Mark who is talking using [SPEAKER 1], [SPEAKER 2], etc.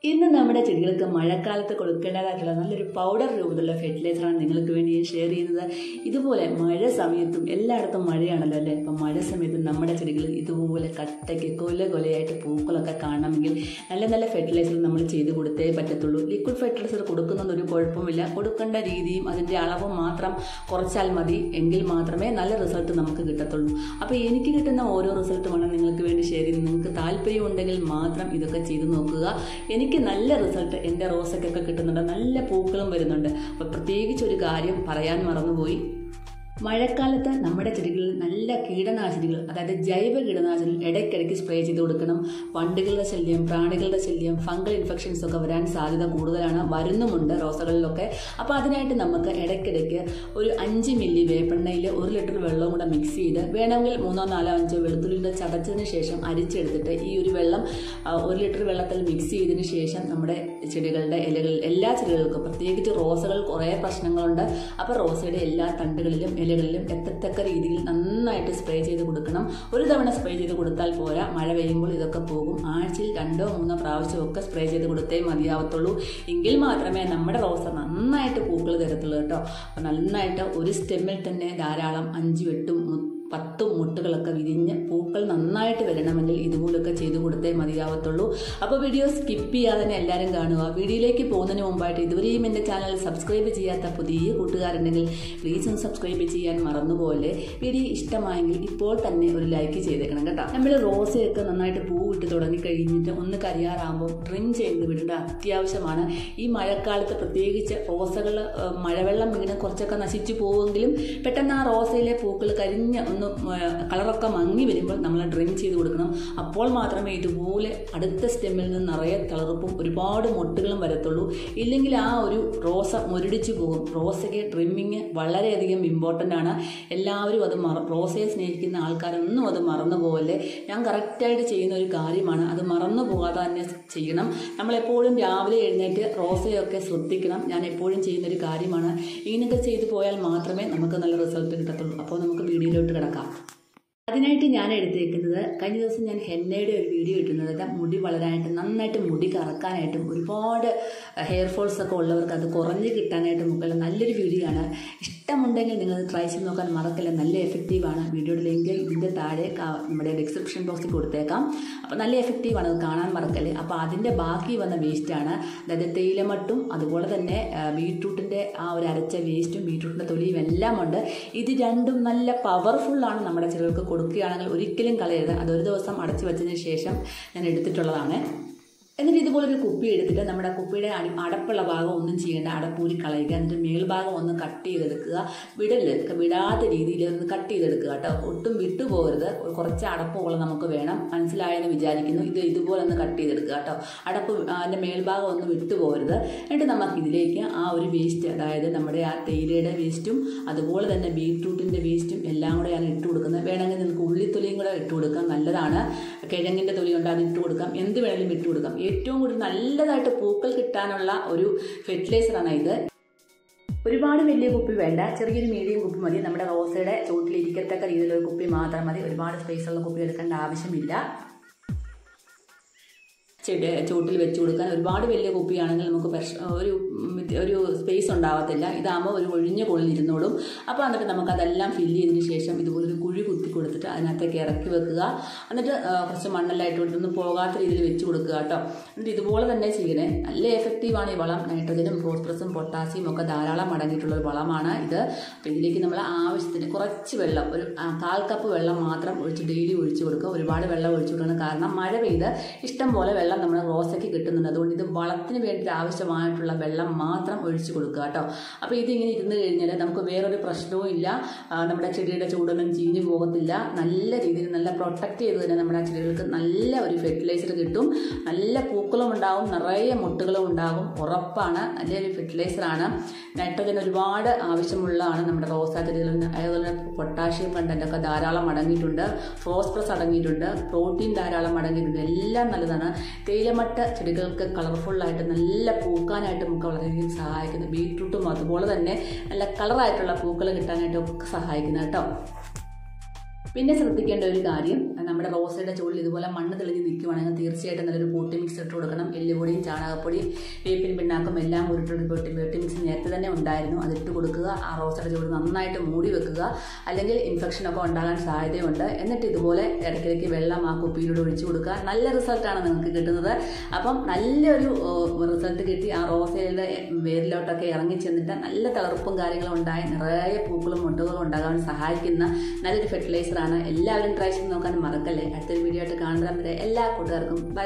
[SPEAKER 1] ഇന്ന് നമ്മുടെ ചെടികൾക്ക് മഴക്കാലത്ത് കൊടുക്കേണ്ടതായിട്ടുള്ള നല്ലൊരു പൗഡർ രൂപത്തിലുള്ള ഫെർട്ടിലൈസറാണ് നിങ്ങൾക്ക് വേണ്ടി ഞാൻ ഷെയർ ചെയ്യുന്നത് ഇതുപോലെ മഴ സമയത്തും എല്ലായിടത്തും മഴയാണല്ലോ അല്ലേ അപ്പം മഴ സമയത്ത് നമ്മുടെ ചെടികൾ ഇതുപോലെ കട്ടയ്ക്ക് കൊല കൊലയായിട്ട് പൂക്കളൊക്കെ കാണണമെങ്കിൽ നല്ല നല്ല ഫെർട്ടിലൈസർ നമ്മൾ ചെയ്ത് കൊടുത്തേ പറ്റത്തുള്ളൂ ലിക്വിഡ് ഫെർട്ടിലൈസർ കൊടുക്കുന്നതുകൊണ്ട് ഒരു കുഴപ്പമില്ല കൊടുക്കേണ്ട രീതിയും അതിൻ്റെ അളവും മാത്രം കുറച്ചാൽ മതി എങ്കിൽ മാത്രമേ നല്ല റിസൾട്ട് നമുക്ക് കിട്ടത്തുള്ളൂ അപ്പോൾ എനിക്ക് കിട്ടുന്ന ഓരോ റിസൾട്ടുമാണ് നിങ്ങൾക്ക് വേണ്ടി ഷെയർ ചെയ്യുന്നത് നിങ്ങൾക്ക് താല്പര്യമുണ്ടെങ്കിൽ മാത്രം ഇതൊക്കെ ചെയ്ത് നോക്കുക എനിക്ക് നല്ല റിസൾട്ട് എൻ്റെ റോസയ്ക്കൊക്കെ കിട്ടുന്നുണ്ട് നല്ല പൂക്കളും വരുന്നുണ്ട് അപ്പോൾ പ്രത്യേകിച്ച് ഒരു കാര്യം പറയാൻ മറന്നുപോയി മഴക്കാലത്ത് നമ്മുടെ ചെടികളിൽ നല്ല കീടനാശിനികൾ അതായത് ജൈവ കീടനാശിനികൾ ഇടയ്ക്കിടയ്ക്ക് സ്പ്രേ ചെയ്ത് കൊടുക്കണം വണ്ടുകളുടെ ശല്യം പ്രാണികളുടെ ശല്യം ഫംഗൽ ഇൻഫെക്ഷൻസ് ഒക്കെ വരാൻ സാധ്യത കൂടുതലാണ് വരുന്നുമുണ്ട് റോസകളിലൊക്കെ അപ്പോൾ അതിനായിട്ട് നമുക്ക് ഇടയ്ക്കിടയ്ക്ക് ഒരു അഞ്ച് മില്ലി വേപ്പെണ്ണയിൽ ഒരു ലിറ്റർ വെള്ളവും കൂടെ മിക്സ് ചെയ്ത് വേണമെങ്കിൽ മൂന്നോ നാലോ അഞ്ചോ വെളുത്തുള്ളിൻ്റെ ചതച്ചതിന് ശേഷം അരിച്ചെടുത്തിട്ട് ഈ ഒരു വെള്ളം ആ, ഒരു ലിറ്റർ വെള്ളത്തിൽ മിക്സ് ചെയ്തതിന് ശേഷം നമ്മുടെ ചെടികളുടെ ഇലകളിൽ എല്ലാ ചെടികൾക്കും പ്രത്യേകിച്ച് റോസകൾ കുറേ പ്രശ്നങ്ങളുണ്ട് അപ്പോൾ റോസയുടെ എല്ലാ തണ്ടുകളിലും ഇലകളിലും എത്തത്തക്ക രീതിയിൽ നന്നായിട്ട് സ്പ്രേ ചെയ്ത് കൊടുക്കണം ഒരു തവണ സ്പ്രേ ചെയ്ത് കൊടുത്താൽ പോരാ മഴ പെയ്യുമ്പോൾ ഇതൊക്കെ പോകും ആഴ്ചയിൽ രണ്ടോ മൂന്നോ പ്രാവശ്യമൊക്കെ സ്പ്രേ ചെയ്ത് കൊടുത്തേ മതിയാവത്തുള്ളൂ എങ്കിൽ മാത്രമേ നമ്മുടെ റോസ നന്നായിട്ട് പൂക്കൾ തരത്തുള്ളൂ കേട്ടോ അപ്പം നന്നായിട്ട് ഒരു സ്റ്റെമ്മിൽ തന്നെ ധാരാളം അഞ്ചും എട്ടും മു- പത്തും മുട്ടുകളൊക്കെ വിരിഞ്ഞ് പൂക്കൾ നന്നായിട്ട് വരണമെങ്കിൽ ഇതുപോലൊക്കെ ചെയ്തു കൊടുത്തേ മതിയാവത്തുള്ളൂ അപ്പോൾ വീഡിയോ സ്കിപ്പ് ചെയ്യാതെ തന്നെ എല്ലാവരും കാണുക വീഡിയോയിലേക്ക് പോകുന്നതിന് മുമ്പായിട്ട് ഇതുവരെയും എൻ്റെ ചാനൽ സബ്സ്ക്രൈബ് ചെയ്യാത്ത പുതിയ കൂട്ടുകാരുണ്ടെങ്കിൽ പ്ലീസ് ഒന്ന് സബ്സ്ക്രൈബ് ചെയ്യാൻ മറന്നുപോലെ വീഡിയോ ഇഷ്ടമായെങ്കിൽ ഇപ്പോൾ തന്നെ ഒരു ലൈക്ക് ചെയ്തേക്കണം കേട്ടോ നമ്മൾ റോസയൊക്കെ നന്നായിട്ട് പൂ വിട്ട് തുടങ്ങി കഴിഞ്ഞിട്ട് ഒന്ന് കരിയാറാകുമ്പോൾ ട്രിം ചെയ്ത് വിടേണ്ട അത്യാവശ്യമാണ് ഈ മഴക്കാലത്ത് പ്രത്യേകിച്ച് റോസകൾ മഴവെള്ളം വീണ് കുറച്ചൊക്കെ നശിച്ചു പോവുമെങ്കിലും പെട്ടെന്ന് ആ റോസയിലെ പൂക്കൾ കരിഞ്ഞ് ഒന്ന് ഏഹ്, കളറൊക്കെ മങ്ങി വരുമ്പോൾ നമ്മൾ ഡ്രിം ചെയ്ത് കൊടുക്കണം അപ്പോൾ മാത്രമേ ഇതുപോലെ അടുത്ത സ്റ്റെമ്മിൽ നിന്ന് നിറയെ തളർപ്പും ഒരുപാട് മൊട്ടുകളും വരത്തുള്ളൂ ഇല്ലെങ്കിൽ ആ ഒരു റോസ മുരടിച്ചു പോകും റോസയ്ക്ക് ട്രിമ്മിങ് വളരെയധികം ഇമ്പോർട്ടൻ്റ് ആണ് എല്ലാവരും അത് മറ റോസയെ സ്നേഹിക്കുന്ന ആൾക്കാരൊന്നും അത് മറന്നു പോകല്ലേ ഞാൻ കറക്റ്റായിട്ട് ചെയ്യുന്ന ഒരു കാര്യമാണ് അത് മറന്നു പോകാതെ തന്നെ ചെയ്യണം നമ്മളെപ്പോഴും രാവിലെ എഴുന്നേറ്റ് റോസയൊക്കെ ശ്രദ്ധിക്കണം ഞാൻ എപ്പോഴും ചെയ്യുന്ന ഒരു കാര്യമാണ് ഇങ്ങനെയൊക്കെ ചെയ്തു പോയാൽ മാത്രമേ നമുക്ക് നല്ല റിസൾട്ട് കിട്ടത്തുള്ളൂ അപ്പോൾ നമുക്ക് വീഡിയോയിലോട്ട് കിടക്കാം അതിനായിട്ട് ഞാൻ എടുത്തേക്കുന്നത് കഴിഞ്ഞ ദിവസം ഞാൻ ഹെന്നയുടെ ഒരു വീഡിയോ ഇട്ടുന്നത് ദാ മുടി വളരാനായിട്ട് നന്നായിട്ട് മുടി കറക്കാനായിട്ടും ഒരുപാട് ഹെയർ ഫോൾസ് ഒക്കെ ഉള്ളവർക്ക് അത് കുറഞ്ഞ് കിട്ടാനായിട്ടും ഒക്കെ നല്ലൊരു വീഡിയോ ആണ് ഇഷ്ടമുണ്ടെങ്കിൽ നിങ്ങൾ ട്രൈ ചെയ്ത് നോക്കാൻ മറക്കില്ല നല്ല എഫക്റ്റീവാണ് വീഡിയോയുടെ ലിങ്ക് ഇതിൻ്റെ താഴെ കാ- നമ്മുടെ ഡിസ്ക്രിപ്ഷൻ ബോക്സിൽ കൊടുത്തേക്കാം അപ്പോൾ നല്ല എഫക്റ്റീവാണ് അത് കാണാൻ മറക്കല്ലേ അപ്പോൾ അതിൻ്റെ ബാക്കി വന്ന വേസ്റ്റാണ് അതായത് തേയിലമട്ടും അതുപോലെ തന്നെ ആ, ബീട്രൂട്ടിൻ്റെ ആ ഒരു അരച്ച വേസ്റ്റും ബീട്രൂട്ടിൻ്റെ തൊലിയും എല്ലാം ഉണ്ട് ഇത് രണ്ടും നല്ല പവർഫുള്ളാണ് നമ്മുടെ ചെടികൾക്ക് കൊടുക്കുകയാണെങ്കിൽ ഒരിക്കലും കളയരുത് അതൊരു ദിവസം അടച്ചു വെച്ചതിന് ശേഷം ഞാൻ എടുത്തിട്ടുള്ളതാണ് എന്നിട്ട് ഇതുപോലൊരു കുപ്പി എടുത്തിട്ട് നമ്മുടെ കുപ്പിയുടെ അടി അടപ്പുള്ള ഭാഗം ഒന്നും ചെയ്യേണ്ട അടപ്പൂരി കളയുക എന്നിട്ട് മേൽഭാഗം ഒന്ന് കട്ട് ചെയ്തെടുക്കുക വിടല് വിടാത്ത രീതിയിൽ ഒന്ന് കട്ട് ചെയ്തെടുക്കുക കേട്ടോ ഒട്ടും വിട്ടുപോകരുത് ഒരു കുറച്ച് അടപ്പുകൾ നമുക്ക് വേണം മനസ്സിലായെന്ന് വിചാരിക്കുന്നു ഇത് ഇതുപോലെ ഒന്ന് കട്ട് ചെയ്തെടുക്കുക കേട്ടോ അടപ്പ് അതിൻ്റെ മേൽഭാഗം ഒന്ന് വിട്ടുപോകരുത് എന്നിട്ട് നമുക്ക് ഇതിലേക്ക് ആ ഒരു വേസ്റ്റ് അതായത് നമ്മുടെ ആ തേയിലയുടെ വേസ്റ്റും അതുപോലെ തന്നെ ബീട്രൂട്ടിൻ്റെ വേസ്റ്റും എല്ലാം കൂടെ ഞാൻ ഇട്ട് കൊടുക്കുന്നത് വേണമെങ്കിൽ നിങ്ങൾക്ക് ഉള്ളിത്തൊലിയും കൂടെ ഇട്ട് കൊടുക്കാം നല്ലതാണ് കിഴങ്ങിൻ്റെ തൊലി കൊണ്ട് അത് ഇട്ട് കൊടുക്കാം എന്ത് വേണമെങ്കിലും ഇട്ട് കൊടുക്കാം ഏറ്റവും കൂടുതൽ നല്ലതായിട്ട് പൂക്കൾ കിട്ടാനുള്ള ഒരു ഫെർട്ടിലൈസറാണ് ഇത് ഒരുപാട് വലിയ കുപ്പി വേണ്ട ചെറിയൊരു മീഡിയം കുപ്പി മതി നമ്മുടെ റോസയുടെ ചുവട്ടിൽ ഇരിക്കത്തക്ക രീതിയിലുള്ള കുപ്പി മാത്രം മതി ഒരുപാട് സ്പേസ് ഉള്ള കുപ്പി എടുക്കേണ്ട ആവശ്യമില്ല ചെടി ചൂട്ടിൽ വെച്ച് കൊടുക്കാൻ ഒരുപാട് വലിയ കുപ്പിയാണെങ്കിൽ നമുക്ക് പ്രശ് ഒരു ഉം, ഒരു സ്പേസ് ഉണ്ടാവത്തില്ല ഇതാകുമ്പോൾ ഒരു ഒഴിഞ്ഞ കൊള്ളിൽ ഇരുന്നോളും അപ്പോൾ എന്നിട്ട് നമുക്ക് അതെല്ലാം ഫില്ല് ചെയ്തതിന് ശേഷം ഇതുപോലൊരു കുഴി കുത്തി കൊടുത്തിട്ട് അതിനകത്തേക്ക് ഇറക്കി വെക്കുക എന്നിട്ട് ആ, കുറച്ച് മണ്ണെല്ലാം ഇട്ട് കൊടുത്തൊന്നും പോകാത്ത രീതിയിൽ വെച്ച് കൊടുക്കുക കേട്ടോ എന്നിട്ട് ഇതുപോലെ തന്നെ ചെയ്യണേ നല്ല എഫക്റ്റീവാണ് ഈ വളം നൈട്രജനും ഫോസ്ഫറസും പൊട്ടാസ്യം ഒക്കെ ധാരാളം അടങ്ങിയിട്ടുള്ള ഒരു വളമാണ് ഇത് അപ്പോൾ ഇതിലേക്ക് നമ്മൾ ആവശ്യത്തിന് കുറച്ച് വെള്ളം ഒരു ആ, കാൽ കപ്പ് വെള്ളം മാത്രം ഒഴിച്ച് ഡെയിലി ഒഴിച്ച് കൊടുക്കുക ഒരുപാട് വെള്ളം ഒഴിച്ചു കൊടുക്കണം കാരണം മഴ പെയ്ത് ഇഷ്ടം പോലെ വെള്ളം നമ്മുടെ റോസയ്ക്ക് കിട്ടുന്നുണ്ട് അതുകൊണ്ട് ഇത് വളത്തിന് വേണ്ടി ആവശ്യമായിട്ടുള്ള വെള്ളം മാത്രം ഒഴിച്ചു കൊടുക്കുക കേട്ടോ അപ്പോൾ ഇതിങ്ങനെ ഇരുന്ന് കഴിഞ്ഞാൽ നമുക്ക് വേറൊരു പ്രശ്നവും ഇല്ല ആ, നമ്മുടെ ചെടിയുടെ ചൂടൊന്നും ചീഞ്ഞു പോകത്തില്ല നല്ല രീതിയിൽ നല്ല പ്രൊട്ടക്ട് ചെയ്ത് തന്നെ നമ്മുടെ ആ ചെടികൾക്ക് നല്ല ഒരു ഫെർട്ടിലൈസർ കിട്ടും നല്ല പൂക്കളും ഉണ്ടാവും നിറയെ മുട്ടുകളും ഉണ്ടാകും ഉറപ്പാണ് നല്ലൊരു ഫെർട്ടിലൈസറാണ് നൈട്രജൻ ഒരുപാട് ആവശ്യമുള്ളതാണ് നമ്മുടെ റോസാ ചെടികളിൽ അതുപോലെ തന്നെ പൊട്ടാഷ്യം കണ്ടന്റ് ഒക്കെ ധാരാളം അടങ്ങിയിട്ടുണ്ട് ഫോസ്ഫറസ് അടങ്ങിയിട്ടുണ്ട് പ്രോട്ടീൻ ധാരാളം അടങ്ങിയിട്ടുണ്ട് എല്ലാം നല്ലതാണ് തേയിലമട്ട ചെടികൾക്ക് കളർഫുള്ളായിട്ട് നല്ല പൂക്കാനായിട്ട് നമുക്ക് വളരെയധികം സഹായിക്കുന്നു ബീട്രൂട്ടും അതുപോലെ തന്നെ നല്ല കളറായിട്ടുള്ള പൂക്കൾ കിട്ടാനായിട്ടും ഒക്കെ സഹായിക്കുന്നു കേട്ടോ പിന്നെ ശ്രദ്ധിക്കേണ്ട ഒരു കാര്യം നമ്മുടെ റോസയുടെ ചുവടിൽ ഇതുപോലെ മണ്ണ് തെളിഞ്ഞ് നിൽക്കുവാണെങ്കിൽ തീർച്ചയായിട്ടും നല്ലൊരു പോട്ടി മിക്സ് ഇട്ട് കൊടുക്കണം എല്ലുപൊടിയും ചാണകപ്പൊടിയും വേപ്പിൻ പിണ്ണാക്കും എല്ലാം ഉരുട്ടൊരു പൊട്ടി പൊട്ടി മിക്സ് നേരത്തെ തന്നെ ഉണ്ടായിരുന്നു അതിട്ട് കൊടുക്കുക ആ റോസയുടെ ചുവട് നന്നായിട്ട് മൂടി വെക്കുക അല്ലെങ്കിൽ ഇൻഫെക്ഷൻ ഒക്കെ ഉണ്ടാകാൻ സാധ്യതയുണ്ട് എന്നിട്ട് ഇതുപോലെ ഇടയ്ക്കിടയ്ക്ക് വെള്ളം ആ കുപ്പിയിലൂടെ ഒഴിച്ചു കൊടുക്കുക നല്ല റിസൾട്ടാണ് നിങ്ങൾക്ക് കിട്ടുന്നത് അപ്പം നല്ലൊരു റിസൾട്ട് കിട്ടി ആ റോസയുടെ വേരിലോട്ടൊക്കെ ഇറങ്ങി ചെന്നിട്ട് നല്ല തളർപ്പും കാര്യങ്ങളും ഉണ്ടായി നിറയെ പൂക്കളും മുട്ടുകളും ഉണ്ടാകാൻ സഹായിക്കുന്ന നല്ലൊരു ഫെർട്ടിലൈസറാണ് എല്ലാവരും ട്രൈ ചെയ്ത് നോക്കാൻ മറക്കല്ലേ അടുത്തൊരു വീഡിയോ ആയിട്ട് കാണുന്നവരെ എല്ലാ കൂട്ടുകാർക്കും bye.